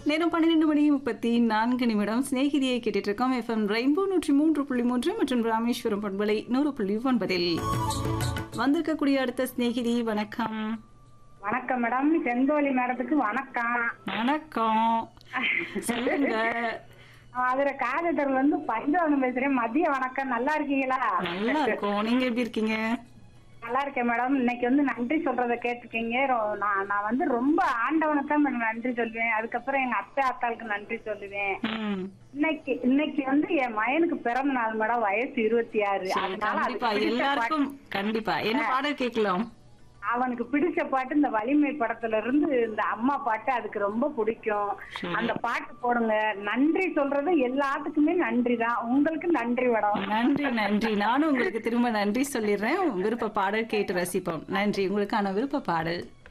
நேரம் பன்னிரெண்டு மணி முப்பத்தி நான்கு நிமிடம் சிநேகிதியை கேட்டுட்டு இருக்கோம் எஃப்எம் ரெயின்போ நூற்றி மூன்று புள்ளி மூன்று மற்றும் ராமேஸ்வரம் பண்பலை நூறு புள்ளி ஒன்பதில் வந்திருக்கக்கூடிய அடுத்த சிநேகிதி வணக்கம் வணக்கம் மேடம் செந்தோலி மேடத்துக்கு வணக்கம் வணக்கம் சொல்லுங்க அதுல காதட்டர் வந்து பஞ்சவனம் பேசுறேன் மதிய வணக்கம் நல்லா இருக்கீங்களா நல்லா இருக்கும் நீங்க எப்படி இருக்கீங்க நல்லா இருக்கேன் மேடம் இன்னைக்கு வந்து நன்றி சொல்றத கேட்டிருக்கீங்க ரொ- நான் நான் வந்து ரொம்ப ஆண்டவனை தான் மேடம் நன்றி சொல்லுவேன் அதுக்கப்புறம் எங்க அத்தை அத்தாளுக்கு நன்றி சொல்லுவேன் ம் இன்னைக்கு இன்னைக்கு வந்து என் மகனுக்கு பிறந்த நாள் மேடம் வயசு இருபத்தி ஆறு சரி, அதனால கண்டிப்பா அதுக்கு பிடிச்ச எல்லாருக்கும் கண்டிப்பா என்ன பாடல் கேட்கலாம் பாட்டு- அவனுக்கு பிடிச்ச பாட்டு இந்த வலிமை படத்துல இருந்து இந்த அம்மா பாட்டு அதுக்கு ரொம்ப பிடிக்கும் சரி. அந்த பாட்டு போடுங்க நன்றி சொல்றது எல்லாத்துக்குமே நன்றி தான் உங்களுக்கு நன்றி மேடம் நன்றி நன்றி நானும் உங்களுக்கு திரும்ப நன்றி சொல்லிடுறேன் விருப்ப பாடல் கேட்டு ரசிப்போம் நன்றி உங்களுக்கான விருப்ப பாடல்